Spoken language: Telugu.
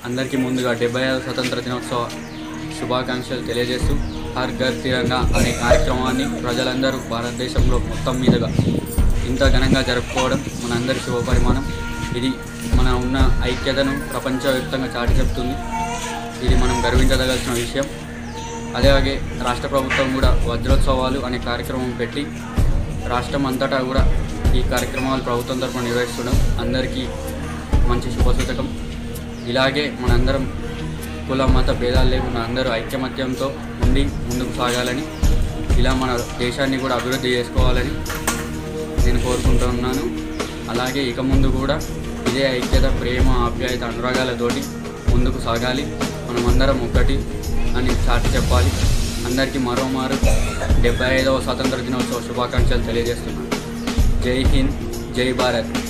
అందరికీ ముందుగా డెబ్బై ఐదు స్వతంత్ర దినోత్సవ శుభాకాంక్షలు తెలియజేస్తూ హర్ ఘర్ తిరంగా అనే కార్యక్రమాన్ని ప్రజలందరూ భారతదేశంలో మొత్తం మీదుగా ఇంత ఘనంగా జరుపుకోవడం మనందరి శుభపరిమాణం ఇది మన ఉన్న ఐక్యతను ప్రపంచవ్యాప్తంగా చాటి చెప్తుంది ఇది మనం గర్వించదగాల్సిన విషయం అలాగే రాష్ట్ర ప్రభుత్వం కూడా వజ్రోత్సవాలు అనే కార్యక్రమం పెట్టి రాష్ట్రం అంతటా కూడా ఈ కార్యక్రమాలు ప్రభుత్వం తరఫున నిర్వహిస్తుండడం అందరికీ మంచి శుభసూచకం ఇలాగే మనందరం కుల మత భేదాలు లేకుండా అందరూ ఐక్యమత్యంతో ఉండి ముందుకు సాగాలని ఇలా మన దేశాన్ని కూడా అభివృద్ధి చేసుకోవాలని నేను కోరుకుంటున్నాను అలాగే ఇక ముందు కూడా ఇదే ఐక్యత ప్రేమ ఆప్యాయత అనురాగాలతోటి ముందుకు సాగాలి మనమందరం ఒక్కటి అని చాటి చెప్పాలి అందరికీ మరోమారు డెబ్బై ఐదవ స్వాతంత్ర దినోత్సవ శుభాకాంక్షలు తెలియజేస్తున్నాను జై హింద్ జై భారత్